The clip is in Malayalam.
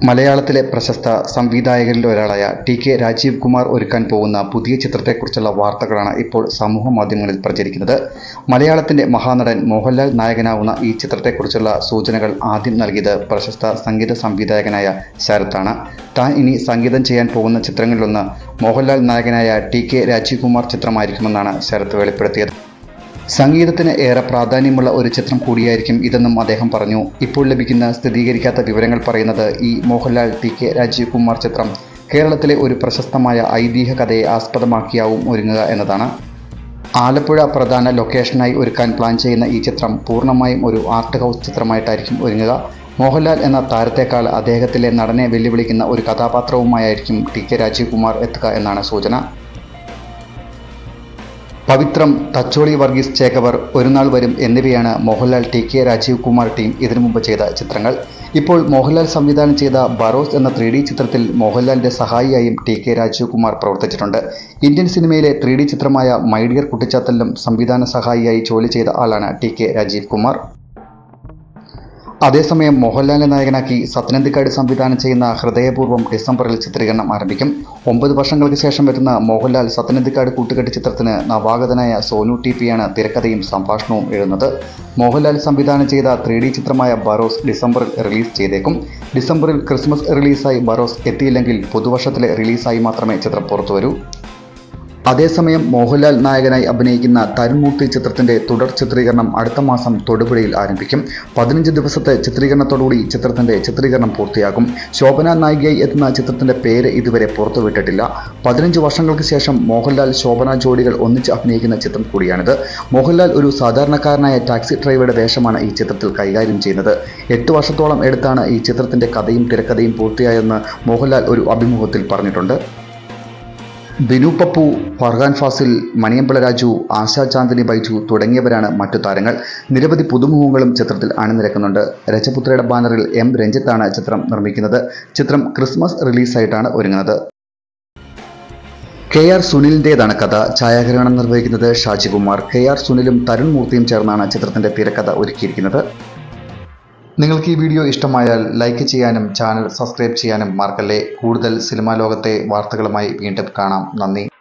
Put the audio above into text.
മലയാളത്തിലെ പ്രശസ്ത സംവിധായകരിൽ ഒരാളായ ടി കെ രാജീവ് കുമാർ ഒരുക്കാൻ പോകുന്ന പുതിയ ചിത്രത്തെക്കുറിച്ചുള്ള വാർത്തകളാണ് ഇപ്പോൾ സമൂഹ മാധ്യമങ്ങളിൽ പ്രചരിക്കുന്നത് മലയാളത്തിന്റെ മഹാനടൻ മോഹൻലാൽ നായകനാവുന്ന ഈ ചിത്രത്തെക്കുറിച്ചുള്ള സൂചനകൾ ആദ്യം നൽകിയത് പ്രശസ്ത സംഗീത സംവിധായകനായ ശരത്താണ് താൻ ഇനി സംഗീതം ചെയ്യാൻ പോകുന്ന ചിത്രങ്ങളിലൊന്ന് മോഹൻലാൽ നായകനായ ടി കെ രാജീവ് കുമാർ ചിത്രമായിരിക്കുമെന്നാണ് ശരത് വെളിപ്പെടുത്തിയത് സംഗീതത്തിന് ഏറെ പ്രാധാന്യമുള്ള ഒരു ചിത്രം കൂടിയായിരിക്കും ഇതെന്നും അദ്ദേഹം പറഞ്ഞു ഇപ്പോൾ ലഭിക്കുന്ന സ്ഥിരീകരിക്കാത്ത വിവരങ്ങൾ പറയുന്നത് ഈ മോഹൻലാൽ ടി കെ രാജീവ് കുമാർ ചിത്രം കേരളത്തിലെ ഒരു പ്രശസ്തമായ ഐതിഹ്യ കഥയെ ആസ്പദമാക്കിയാവും ഒരുങ്ങുക എന്നതാണ് ആലപ്പുഴ പ്രധാന ലൊക്കേഷനായി ഒരുക്കാൻ പ്ലാൻ ചെയ്യുന്ന ഈ ചിത്രം പൂർണ്ണമായും ഒരു ആർട്ട് ഹൗസ് ചിത്രമായിട്ടായിരിക്കും ഒരുങ്ങുക മോഹൻലാൽ എന്ന താരത്തെക്കാൾ അദ്ദേഹത്തിലെ നടനെ വെല്ലുവിളിക്കുന്ന ഒരു കഥാപാത്രവുമായിരിക്കും ടി കെ രാജീവ് കുമാർ എത്തുക എന്നാണ് സൂചന പവിത്രം തച്ചോളി വർഗീസ് ചേകവർ ഒരു നാൾ വരും എന്നിവയാണ് Mohanlal T K Rajeev Kumar team ഇതിനു മുമ്പ് ചെയ്ത ചിത്രങ്ങൾ ഇപ്പോൾ മോഹൻലാൽ സംവിധാനം ചെയ്ത ബറോസ് എന്ന ത്രീ ഡി ചിത്രത്തിൽ മോഹൻലാലിന്റെ സഹായിയായും ടി കെ രാജീവ് കുമാർ പ്രവർത്തിച്ചിട്ടുണ്ട് ഇന്ത്യൻ സിനിമയിലെ ത്രീ ഡി ചിത്രമായ മൈഡിയർ കുട്ടിച്ചാത്തലിലും സംവിധാന സഹായിയായി ജോലി ചെയ്ത ആളാണ് ടി കെ രാജീവ് കുമാർ അതേസമയം മോഹൻലാലിനെ നായകനാക്കി സത്യനന്ദിക്കാട് സംവിധാനം ചെയ്യുന്ന ഹൃദയപൂർവ്വം ഡിസംബറിൽ ചിത്രീകരണം ആരംഭിക്കും ഒമ്പത് വർഷങ്ങൾക്ക് ശേഷം വരുന്ന മോഹൻലാൽ സത്യനന്ദിക്കാട് കൂട്ടുകെട്ട് ചിത്രത്തിന് നവാഗതനായ സോനു ടി പിയാണ് തിരക്കഥയും സംഭാഷണവും എഴുതുന്നത് മോഹൻലാൽ സംവിധാനം ചെയ്ത ത്രീ ഡി ചിത്രമായ ബറോസ് ഡിസംബറിൽ റിലീസ് ചെയ്തേക്കും ഡിസംബറിൽ ക്രിസ്മസ് റിലീസായി ബറോസ് എത്തിയില്ലെങ്കിൽ പുതുവർഷത്തിലെ റിലീസായി മാത്രമേ ചിത്രം പുറത്തുവരൂ അതേസമയം മോഹൻലാൽ നായകനായി അഭിനയിക്കുന്ന തരുൺമൂർത്തി ചിത്രത്തിന്റെ തുടർ ചിത്രീകരണം അടുത്ത മാസം തൊടുപുഴയിൽ ആരംഭിക്കും പതിനഞ്ച് ദിവസത്തെ ചിത്രീകരണത്തോടുകൂടി ചിത്രത്തിന്റെ ചിത്രീകരണം പൂർത്തിയാകും ശോഭന നായികയായി എത്തുന്ന ചിത്രത്തിന്റെ പേര് ഇതുവരെ പുറത്തുവിട്ടിട്ടില്ല പതിനഞ്ച് വർഷങ്ങൾക്ക് ശേഷം മോഹൻലാൽ ശോഭന ജോഡികൾ ഒന്നിച്ച് അഭിനയിക്കുന്ന ചിത്രം കൂടിയാണിത് മോഹൻലാൽ ഒരു സാധാരണക്കാരനായ ടാക്സി ഡ്രൈവറുടെ വേഷമാണ് ഈ ചിത്രത്തിൽ കൈകാര്യം ചെയ്യുന്നത് എട്ട് വർഷത്തോളം എടുത്താണ് ഈ ചിത്രത്തിന്റെ കഥയും തിരക്കഥയും പൂർത്തിയായെന്ന് മോഹൻലാൽ ഒരു അഭിമുഖത്തിൽ പറഞ്ഞിട്ടുണ്ട് ബിനു പപ്പു ഫർഹാൻ ഫാസിൽ മണിയമ്പള രാജു ആശാ ചാന്ദിനി ബൈജു തുടങ്ങിയവരാണ് മറ്റു താരങ്ങൾ നിരവധി പുതുമുഖങ്ങളും ചിത്രത്തിൽ അണിനിരക്കുന്നുണ്ട് രജപുത്രയുടെ ബാനറിൽ എം രഞ്ജിത്താണ് ചിത്രം നിർമ്മിക്കുന്നത് ചിത്രം ക്രിസ്മസ് റിലീസായിട്ടാണ് ഒരുങ്ങുന്നത് കെ ആർ സുനിലിൻ്റേതാണ് കഥ ഛായാഗ്രഹണം നിർവഹിക്കുന്നത് ഷാജികുമാർ കെ ആർ സുനിലും തരുൺ മൂർത്തിയും ചേർന്നാണ് ചിത്രത്തിന്റെ തിരക്കഥ ഒരുക്കിയിരിക്കുന്നത് നിങ്ങൾക്ക് ഈ വീഡിയോ ഇഷ്ടമായാൽ ലൈക്ക് ചെയ്യാനും ചാനൽ സബ്സ്ക്രൈബ് ചെയ്യാനും മറക്കല്ലേ കൂടുതൽ സിനിമാ ലോകത്തെ വാർത്തകളുമായി വീണ്ടും കാണാം നന്ദി